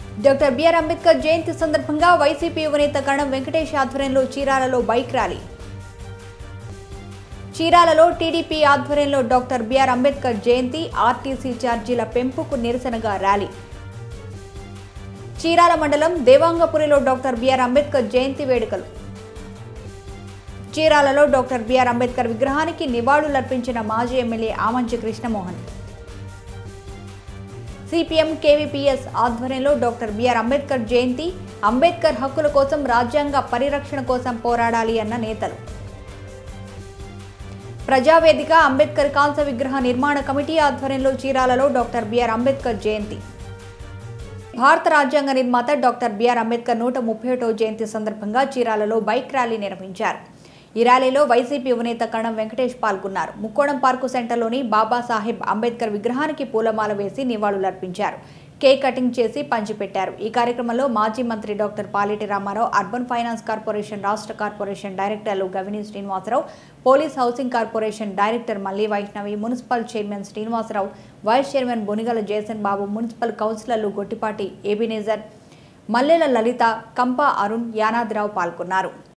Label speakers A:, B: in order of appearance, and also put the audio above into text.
A: doctor BR Ambedkar జయంతి సందర్భంగా YCP యువనేత కణం వెంకటేష్ ఆధ్వర్యంలో చీరాలలో బైక్ ర్యాలీ చీరాలలో టీడీపీ ఆధ్వర్యంలో doctor BR Ambedkar Jayanti RTC ఛార్జీల పెంపుకు నిరసనగా ర్యాలీ చీరాల మండలం దేవాంగపురిలో డాక్టర్ బిఆర్ అంబేద్కర్ జయంతి వేడుకలు చీరాలలో డాక్టర్ బిఆర్ అంబేద్కర్ విగ్రహానికి నివాళులర్పించిన మాజీ MLA Amanchi Krishnamohan CPM KVPS ఆధ్వర్యంలో డాక్టర్ బిఆర్ అంబేద్కర్ జయంతి అంబేద్కర్ హక్కుల కోసం రాజ్యాంగ పరిరక్షణ కోసం పోరాడాలి అన్న నేతలు ప్రజావేదిక అంబేద్కర్ కాంస విగ్రహ నిర్మాణ కమిటీ ఆధ్వర్యంలో చీరాలలో డాక్టర్ బిఆర్ అంబేద్కర్ జయంతి భారత రాజ్యాంగ నిర్మాత డాక్టర్ బిఆర్ అంబేద్కర్ నూట ముప్పై ఒకటో జయంతి సందర్భంగా చీరాలలో బైక్ ర్యాలీ నిర్వహించారు ఈ ర్యాలీలో వైసీపీ యువనేత కణం వెంకటేష్ పాల్గొన్నారు ముక్కోణం పార్కు సెంటర్లోని బాబాసాహెబ్ అంబేద్కర్ విగ్రహానికి పూలమాల వేసి నివాళులర్పించారు కేక్ కటింగ్ చేసి పంచిపెట్టారు ఈ కార్యక్రమంలో మాజీ మంత్రి doctor Paleti Ramarao urban finance corporation రాష్ట్ర కార్పొరేషన్ డైరెక్టర్లు Gavini Srinivasarao police housing corporation director Malli Vaishnavi municipal chairman Srinivasarao vice chairman Bonigala Jayasan Babu municipal కౌన్సిలర్లు గొట్టిపాటి ఏబినేజర్ మల్లెల లలిత కంప అరుణ్ యానాద్రావు పాల్గొన్నారు